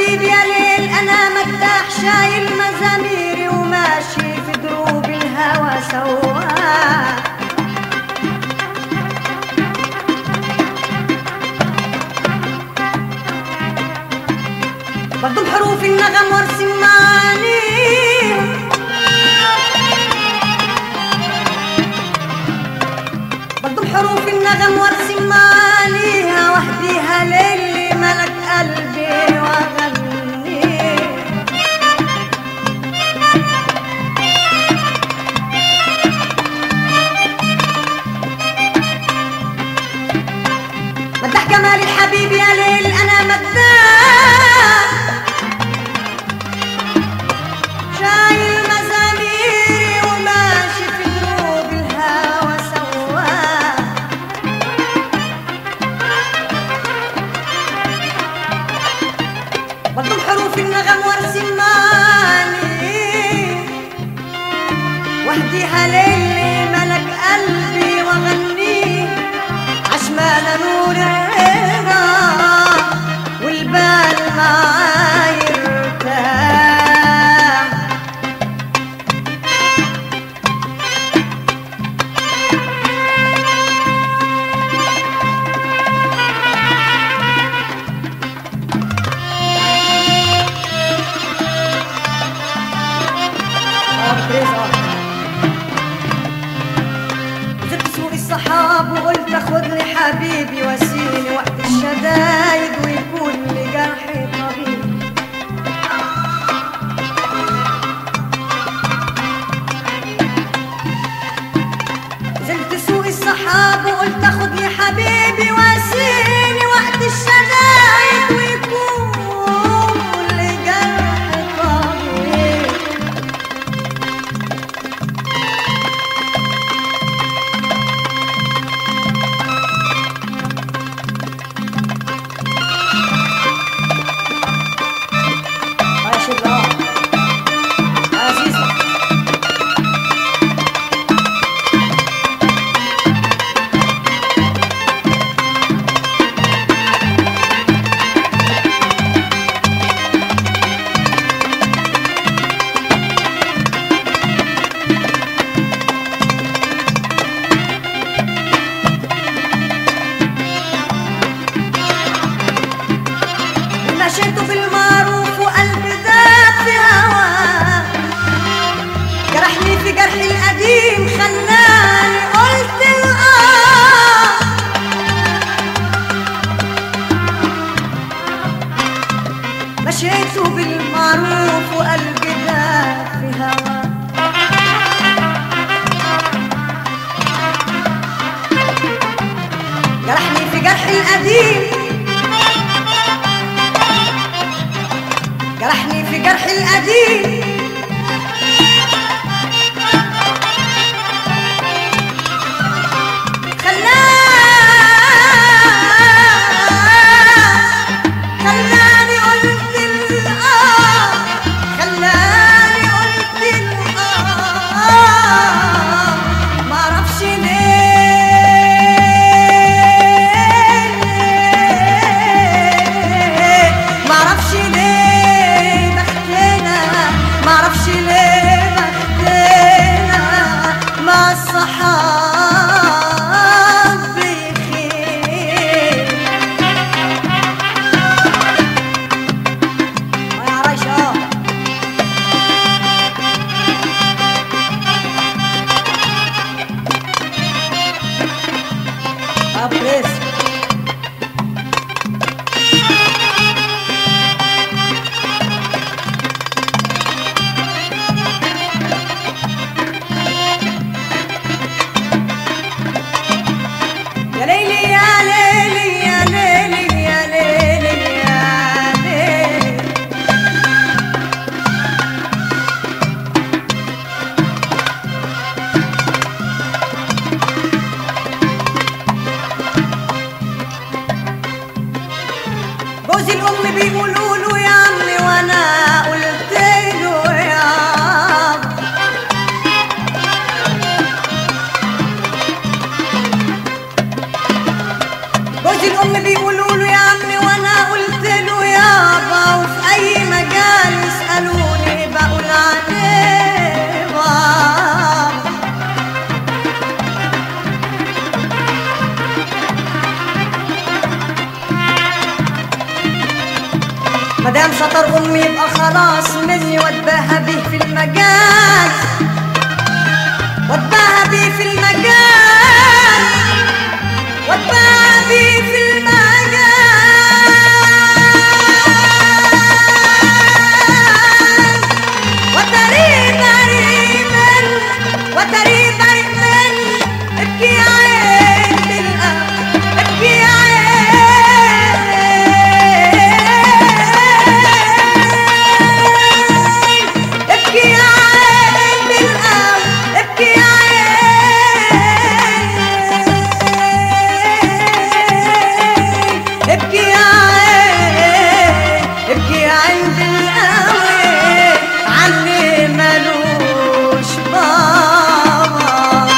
حبيبي يا ليل انا مداح شايل مزاميري وماشي في دروب الهوى سواح بضم حروف النغم وارسم معاني بضم حروف النغم وارسم معانيها واهديها للي ملك قلبي واغني مدح جمال الحبيب يا ليل انا مداح شايل مزاميري وماشي في دروب الهوى سواح بضم حروف النغم وارسم معاني واهديها للي ملك قلبي واغنيه عشمان نور الرضا والبال معاي يرتاح زدت سوق الصحاب وقلت اخذني حبيبي واسيني وقت الشدايد ويكون لي جرحي طبيب نزلت سوق الصحاب وقلت اخذني حبيبي واسيني وقت الشدايد ويكون لي جرحي طبيب يا شباب يا عزيزة مشيت بالمعروف وقلبي ذاب في هواه جرحني في جرحي القديم خلاني قلت الآه مشيت بالمعروف وقلبي ذاب في هواه جرحني في جرحي القديم جرحني في جرحي القديم خلاني خلاني قلت الآه خلاني قلت الآه معرفش ليه معرفش ليه بختنا معرفش ليه بختنا مع الصحاب بخير يا ريشة أبريس يا ليلي يا ليلي يا ليلي يا ليلي يا ليلي جوز الأم بيقولوا له يا عمي وأنا قلت له يا عم جوز الأم بيقولوا له يا عمي وأنا قلت له يابا وفي أي مدام شطر امي يبقى خلاص مني واتباهى بيه في المجال واتباهى بيه في المجال واتباهى بيه في المجال وتري بريء من وتري بريء من ابكي يا عين بالقلب ابكي يا عين ابكي يا عين بالقلب ابكي يا عين ابكي يا عين ابكي يا عين بالقلب علي ملوش بابا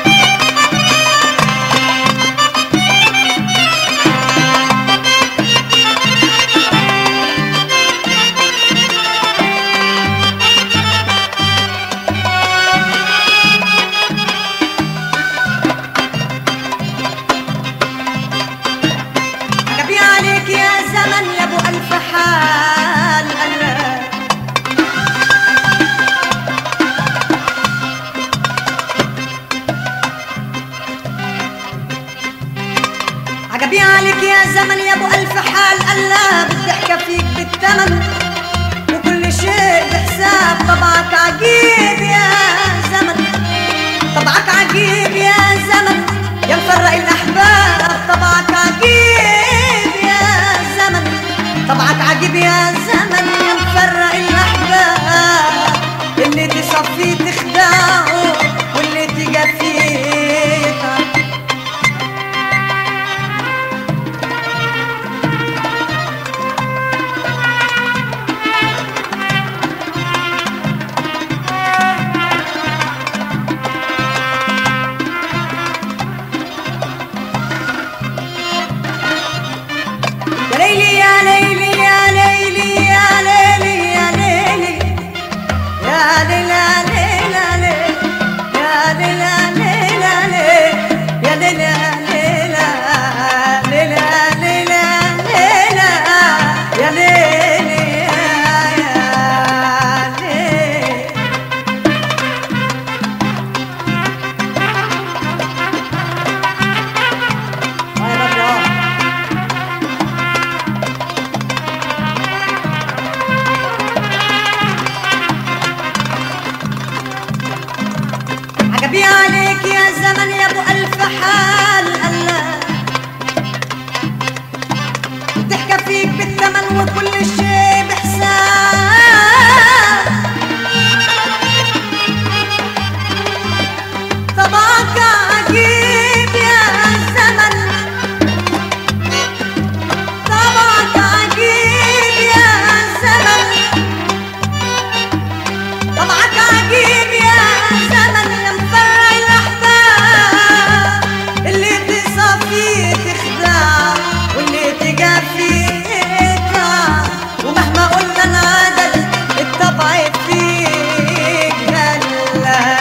عجبي عليك يا زمن يا ابو الف حال الله عجبي عليك يا زمن يا ابو الف حال الله بالضحكة فيك بالثمن وكل شيء بحساب طبعك عجيب يا زمن طبعك عجيب يا زمن يا مفرق الاحباب طبعك عجيب يا زمن طبعك عجيب يا زمن يا مفرق الاحباب اللي تصفيه تخدعه واللي تجفيه يتعب يا ليلي يا ليلي يا ليلي يا ليلي يا ليلي يا ليلي يا ليلي يا ليلي يا ليلي يا ليلي يا ليلي يا ليلي يا ليلي يا ليلي آه يا بدر آه. عجبي عليك يا زمن يا ابو الف حال الله ضحكة فيك بالثمن وكل شيء بحساب طبعك عجيب يا زمن طبعك عجيب يا زمن طبعك عجيب يا زمن يا مفرق الاحباب اللي تصفيه تخدع واللي تجافيه يتعب ومهما قلنا العدد الطبع فيك هلا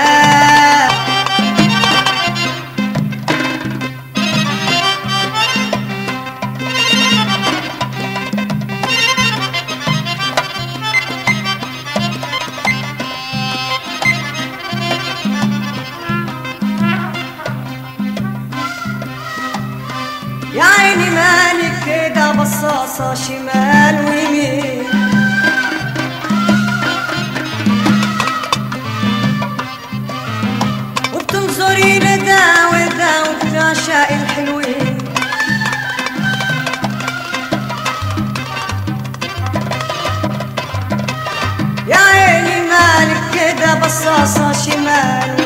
يا عيني مالك كده بصاصة شمال ويمين وبتنظري لدا ودا وبتعشق الحلوين يا عيني مالك كده بصاصة شمال